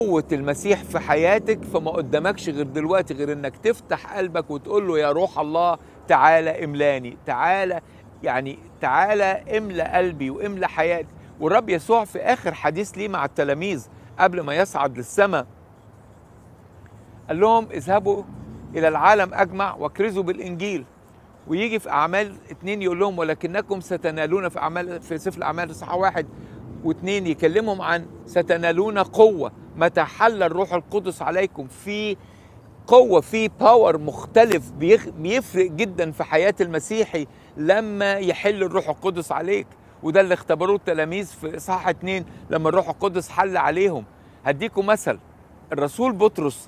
قوة المسيح في حياتك فما قدامكش غير دلوقتي غير انك تفتح قلبك وتقول له يا روح الله تعالى املاني تعالى يعني تعالى املى قلبي واملى حياتي والرب يسوع في اخر حديث ليه مع التلاميذ قبل ما يصعد للسماء قال لهم اذهبوا الى العالم اجمع واكرزوا بالانجيل ويجي في اعمال اتنين يقول لهم ولكنكم ستنالون في اعمال في سفر الاعمال اصحاح واحد واثنين يكلمهم عن ستنالون قوة متى حل الروح القدس عليكم في قوة في باور مختلف بيخ- بيفرق جدا في حياة المسيحي لما يحل الروح القدس عليك وده اللي اختبروه التلاميذ في اصحاح اتنين لما الروح القدس حل عليهم هديكم مثل الرسول بطرس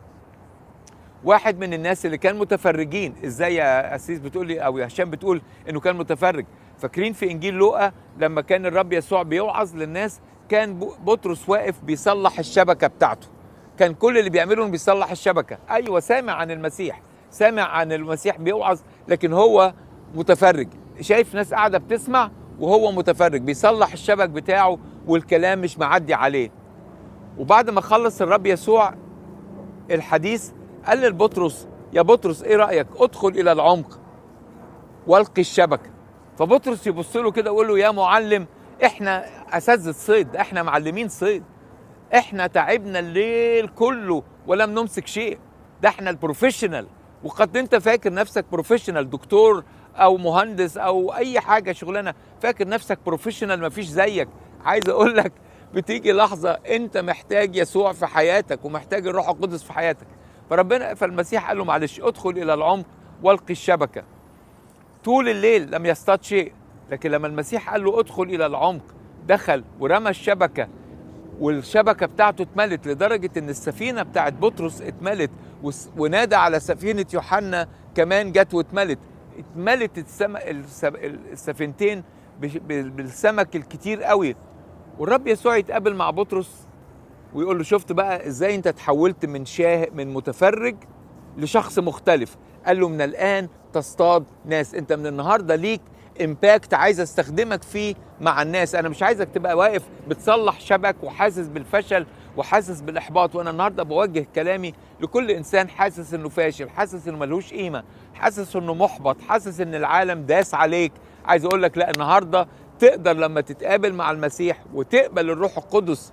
واحد من الناس اللي كان متفرجين ازاي يا اسيس بتقولي او يا هشام بتقول انه كان متفرج فاكرين في انجيل لوقا لما كان الرب يسوع بيوعظ للناس كان ب- بطرس واقف بيصلح الشبكه بتاعته كان كل اللي بيعمله انه بيصلح الشبكه ايوه سامع عن المسيح سامع عن المسيح بيوعظ لكن هو متفرج شايف ناس قاعده بتسمع وهو متفرج بيصلح الشبك بتاعه والكلام مش معدي عليه وبعد ما خلص الرب يسوع الحديث قال لبطرس يا بطرس ايه رايك ادخل الى العمق والقي الشبكه فبطرس يبص له كده ويقول له يا معلم احنا اساتذه صيد احنا معلمين صيد احنا تعبنا الليل كله ولم نمسك شيء ده احنا البروفيشنال وقد انت فاكر نفسك بروفيشنال دكتور او مهندس او اي حاجه شغلانه فاكر نفسك بروفيشنال مفيش زيك عايز اقول لك بتيجي لحظه انت محتاج يسوع في حياتك ومحتاج الروح القدس في حياتك فربنا فالمسيح قال له معلش ادخل الى العمق والقي الشبكه طول الليل لم يصطاد شيء لكن لما المسيح قال له ادخل الى العمق دخل ورمى الشبكه والشبكه بتاعته اتملت لدرجه ان السفينه بتاعت بطرس اتملت وس- ونادى على سفينه يوحنا كمان جت واتملت اتملت السم... الس- السفينتين بش- بال- بالسمك الكتير قوي والرب يسوع يتقابل مع بطرس ويقول له شفت بقى ازاي انت تحولت من شاه من متفرج لشخص مختلف قال له من الان تصطاد ناس انت من النهارده ليك امباكت عايز استخدمك فيه مع الناس انا مش عايزك تبقى واقف بتصلح شبك وحاسس بالفشل وحاسس بالاحباط وانا النهارده بوجه كلامي لكل انسان حاسس انه فاشل حاسس انه ملهوش قيمه حاسس انه محبط حاسس ان العالم داس عليك عايز اقول لك لا النهارده تقدر لما تتقابل مع المسيح وتقبل الروح القدس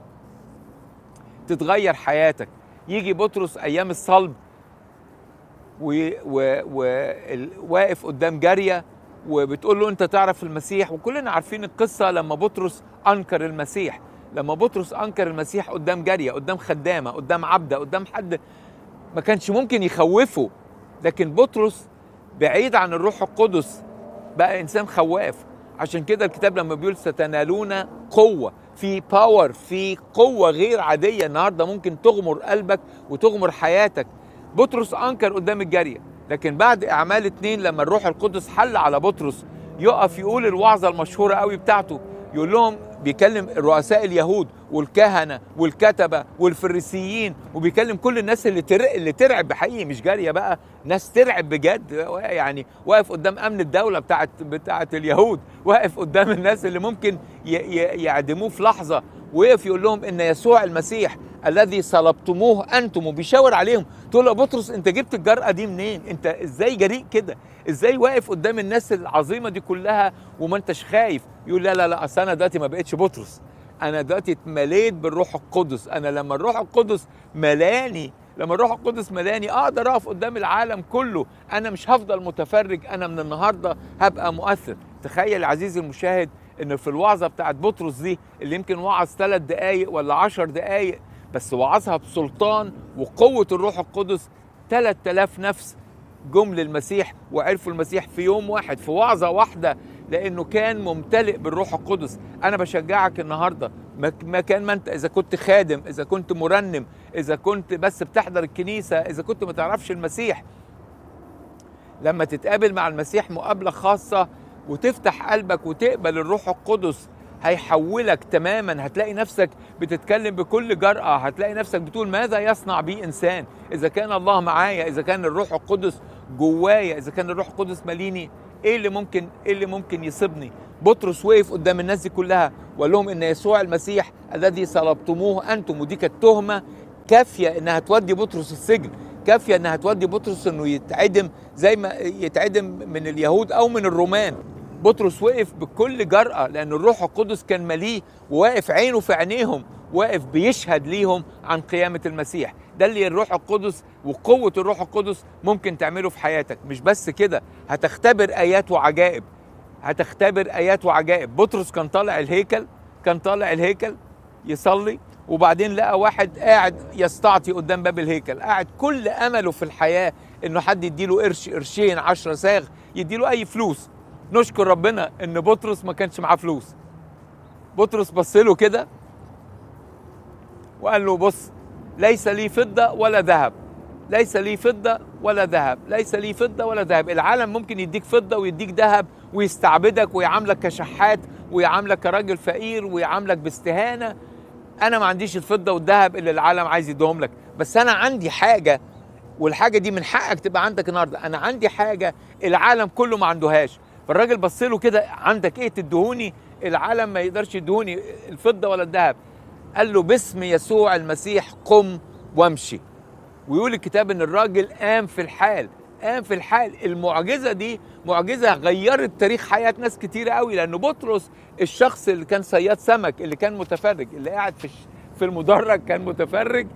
تتغير حياتك يجي بطرس ايام الصلب وواقف قدام جاريه وبتقول له انت تعرف المسيح وكلنا عارفين القصه لما بطرس انكر المسيح لما بطرس انكر المسيح قدام جاريه قدام خدامه قدام عبده قدام حد ما كانش ممكن يخوفه لكن بطرس بعيد عن الروح القدس بقى انسان خواف عشان كده الكتاب لما بيقول ستنالون قوه في باور في قوه غير عاديه النهارده ممكن تغمر قلبك وتغمر حياتك بطرس انكر قدام الجاريه لكن بعد اعمال اتنين لما الروح القدس حل على بطرس يقف يقول الوعظه المشهوره قوي بتاعته يقول لهم بيكلم رؤساء اليهود والكهنه والكتبه والفريسيين وبيكلم كل الناس اللي ترعب اللي ترعب بحقيقي مش جاريه بقى ناس ترعب بجد يعني واقف قدام امن الدوله بتاعت بتاعت اليهود واقف قدام الناس اللي ممكن ي- ي- يعدموه في لحظه وقف يقول لهم ان يسوع المسيح الذي صلبتموه انتم وبيشاور عليهم تقول له يا بطرس انت جبت الجرأه دي منين انت ازاي جريء كده ازاي واقف قدام الناس العظيمه دي كلها وما انتش خايف يقول لا لا لا اصل انا دلوقتي ما بقتش بطرس انا دلوقتي اتمليت بالروح القدس انا لما الروح القدس ملاني لما الروح القدس ملاني اقدر اقف قدام العالم كله انا مش هفضل متفرج انا من النهارده هبقى مؤثر تخيل عزيزي المشاهد ان في الوعظه بتاعت بطرس دي اللي يمكن وعظ ثلاث دقايق ولا عشر دقايق بس وعظها بسلطان وقوه الروح القدس 3000 نفس جم للمسيح وعرفوا المسيح في يوم واحد في وعظه واحده لانه كان ممتلئ بالروح القدس انا بشجعك النهارده مك- مكان ما انت اذا كنت خادم اذا كنت مرنم اذا كنت بس بتحضر الكنيسه اذا كنت ما تعرفش المسيح لما تتقابل مع المسيح مقابله خاصه وتفتح قلبك وتقبل الروح القدس هيحولك تماما هتلاقي نفسك بتتكلم بكل جرأة هتلاقي نفسك بتقول ماذا يصنع بي إنسان إذا كان الله معايا إذا كان الروح القدس جوايا إذا كان الروح القدس ماليني ايه اللي ممكن ايه اللي ممكن يصيبني بطرس وقف قدام الناس دي كلها وقال لهم ان يسوع المسيح الذي صلبتموه انتم ودي كانت تهمه كافيه انها تودي بطرس السجن كافيه انها تودي بطرس انه يتعدم زي ما يتعدم من اليهود او من الرومان بطرس وقف بكل جرأة لأن الروح القدس كان مليه وواقف عينه في عينيهم واقف بيشهد ليهم عن قيامة المسيح ده اللي الروح القدس وقوة الروح القدس ممكن تعمله في حياتك مش بس كده هتختبر آيات وعجائب هتختبر آيات وعجائب بطرس كان طالع الهيكل كان طالع الهيكل يصلي وبعدين لقى واحد قاعد يستعطي قدام باب الهيكل قاعد كل أمله في الحياة إنه حد يديله قرش قرشين عشرة ساغ يديله أي فلوس نشكر ربنا ان بطرس ما كانش معاه فلوس بطرس بص له كده وقال له بص ليس لي فضه ولا ذهب ليس لي فضه ولا ذهب ليس لي فضه ولا ذهب العالم ممكن يديك فضه ويديك ذهب ويستعبدك ويعاملك كشحات ويعاملك كراجل فقير ويعاملك باستهانه انا ما عنديش الفضه والذهب اللي العالم عايز يديهم لك بس انا عندي حاجه والحاجه دي من حقك تبقى عندك النهارده انا عندي حاجه العالم كله ما عندهاش فالراجل بص له كده عندك ايه تدهوني العالم ما يقدرش يدهوني الفضه ولا الذهب قال له باسم يسوع المسيح قم وامشي ويقول الكتاب ان الراجل قام في الحال قام في الحال المعجزه دي معجزه غيرت تاريخ حياه ناس كتيره قوي لانه بطرس الشخص اللي كان صياد سمك اللي كان متفرج اللي قاعد في في المدرج كان متفرج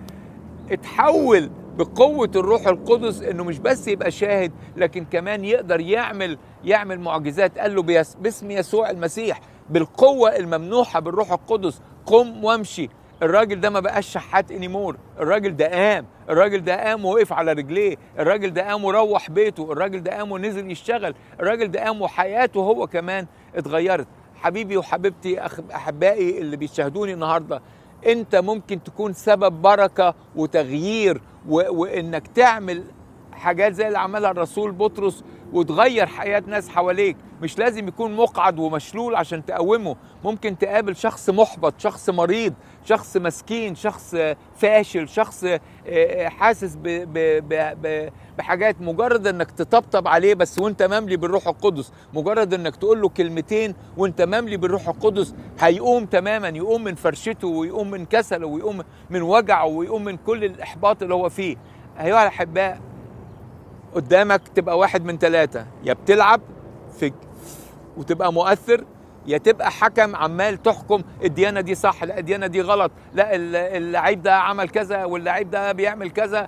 اتحول بقوة الروح القدس انه مش بس يبقى شاهد لكن كمان يقدر يعمل يعمل معجزات قال له باسم يسوع المسيح بالقوة الممنوحة بالروح القدس قم وامشي الراجل ده ما بقاش شحات انيمور الراجل ده قام الراجل ده قام ووقف على رجليه الراجل ده قام وروح بيته الراجل ده قام ونزل يشتغل الراجل ده قام وحياته هو كمان اتغيرت حبيبي وحبيبتي احبائي اللي بيشاهدوني النهارده انت ممكن تكون سبب بركه وتغيير و... وانك تعمل حاجات زي اللي عملها الرسول بطرس وتغير حياه ناس حواليك مش لازم يكون مقعد ومشلول عشان تقومه ممكن تقابل شخص محبط شخص مريض شخص مسكين شخص فاشل شخص حاسس ب ب ب بحاجات مجرد انك تطبطب عليه بس وانت مملي بالروح القدس مجرد انك تقول له كلمتين وانت مملي بالروح القدس هيقوم تماما يقوم من فرشته ويقوم من كسله ويقوم من وجعه ويقوم من كل الاحباط اللي هو فيه ايها الاحباء قدامك تبقى واحد من ثلاثه يا بتلعب في وتبقى مؤثر يا تبقى حكم عمال تحكم الديانه دي صح لا الديانه دي غلط لا اللعيب ده عمل كذا واللعيب ده بيعمل كذا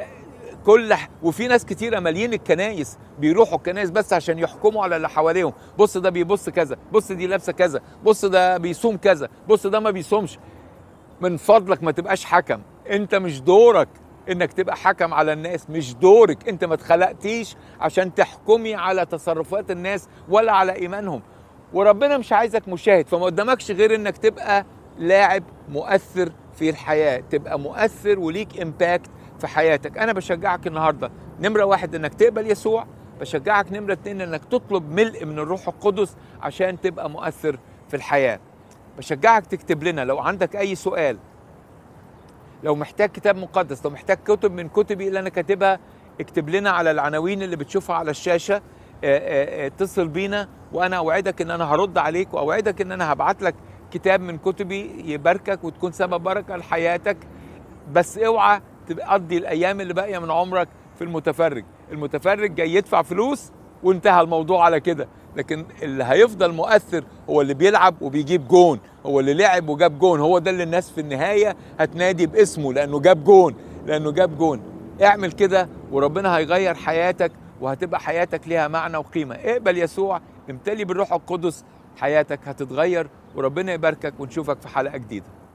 كل وفي ناس كتيرة مالين الكنايس بيروحوا الكنايس بس عشان يحكموا على اللي حواليهم بص ده بيبص كذا بص دي لابسه كذا بص ده بيصوم كذا بص ده ما بيصومش من فضلك ما تبقاش حكم انت مش دورك انك تبقى حكم على الناس مش دورك انت ما اتخلقتيش عشان تحكمي على تصرفات الناس ولا على ايمانهم وربنا مش عايزك مشاهد فما قدامكش غير انك تبقى لاعب مؤثر في الحياه تبقى مؤثر وليك امباكت في حياتك انا بشجعك النهارده نمره واحد انك تقبل يسوع بشجعك نمره اتنين انك تطلب ملء من الروح القدس عشان تبقى مؤثر في الحياه بشجعك تكتب لنا لو عندك اي سؤال لو محتاج كتاب مقدس لو محتاج كتب من كتبي اللي انا كاتبها اكتب لنا على العناوين اللي بتشوفها على الشاشه اتصل بينا وانا اوعدك ان انا هرد عليك واوعدك ان انا هبعت لك كتاب من كتبي يباركك وتكون سبب بركه لحياتك بس اوعى تقضي الايام اللي باقيه من عمرك في المتفرج المتفرج جاي يدفع فلوس وانتهى الموضوع على كده لكن اللي هيفضل مؤثر هو اللي بيلعب وبيجيب جون هو اللي لعب وجاب جون هو ده اللي الناس في النهايه هتنادي باسمه لانه جاب جون لانه جاب جون اعمل كده وربنا هيغير حياتك وهتبقى حياتك ليها معنى وقيمه اقبل يسوع امتلي بالروح القدس حياتك هتتغير وربنا يباركك ونشوفك في حلقه جديده